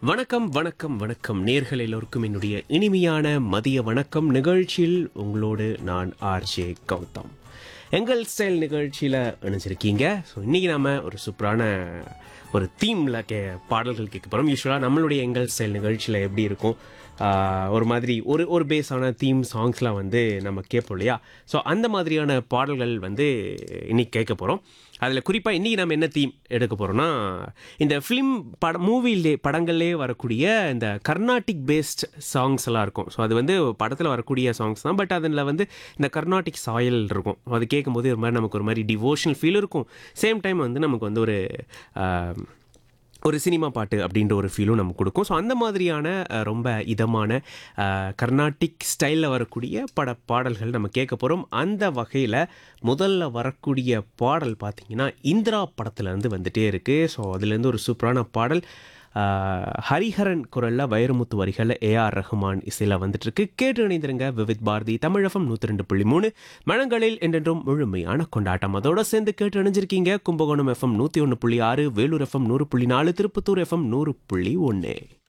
வணக்கம் வணக்கம் வணக்கம் நேர்கள் எல்லோருக்கும் என்னுடைய இனிமையான மதிய வணக்கம் நிகழ்ச்சியில் உங்களோடு நான் ஆர்ஜே கௌதம் எங்கள் ஸ்டைல் நிகழ்ச்சியில் இணைஞ்சிருக்கீங்க ஸோ இன்றைக்கி நாம ஒரு சூப்பரான ஒரு தீமில் கே பாடல்கள் கேட்க போகிறோம் யூஸ்வலாக நம்மளுடைய எங்கள் ஸ்டைல் நிகழ்ச்சியில் எப்படி இருக்கும் ஆஹ், ஒரு மாதிரி ஒரு ஒரு பேஸான தீம் சாங்ஸ்லாம் வந்து நம்ம கேட்போம் இல்லையா ஸோ அந்த மாதிரியான பாடல்கள் வந்து இன்னைக்கு கேட்க போகிறோம் அதில் குறிப்பாக இன்றைக்கி நம்ம என்ன தீம் எடுக்க போகிறோம்னா இந்த ஃபிலிம் பட மூவிலே படங்கள்லே வரக்கூடிய இந்த கர்நாடிக் பேஸ்ட் சாங்ஸ் எல்லாம் இருக்கும் ஸோ அது வந்து படத்தில் வரக்கூடிய சாங்ஸ் தான் பட் அதில் வந்து இந்த கர்நாடிக் சாயல் இருக்கும் அது கேட்கும்போது ஒரு மாதிரி நமக்கு ஒரு மாதிரி டிவோஷனல் ஃபீல் இருக்கும் சேம் டைம் வந்து நமக்கு வந்து ஒரு ஆஹ், ஒரு சினிமா பாட்டு அப்படின்ற ஒரு ஃபீலும் நமக்கு கொடுக்கும் ஸோ அந்த மாதிரியான அஹ், ரொம்ப இதமான அஹ், கர்நாடிக் ஸ்டைலில் வரக்கூடிய பட பாடல்கள் நம்ம கேட்க போகிறோம் அந்த வகையில் முதல்ல வரக்கூடிய பாடல் பார்த்தீங்கன்னா இந்திரா படத்துலேருந்து வந்துட்டே இருக்குது ஸோ அதுலேருந்து ஒரு சூப்பரான பாடல் அஹ், ஹரிஹரன் குரலில் வைரமுத்து வரிகளில் ஏஆர் ரஹ்மான் இசையில் வந்துட்டு இருக்கு கேட்டு இணைந்திருங்க விவித் பாரதி தமிழகம் நூற்றி ரெண்டு புள்ளி மூணு மனங்களில் என்றென்றும் முழுமையான கொண்டாட்டம் அதோட சேர்ந்து கேட்டு இணைஞ்சிருக்கீங்க கும்பகோணம் எஃப்எம் நூற்றி ஒன்று புள்ளி ஆறு வேலூர் எஃப்எம் நூறு புள்ளி நாலு திருப்பத்தூர் எஃப்எம் நூறு புள்ளி ஒன்று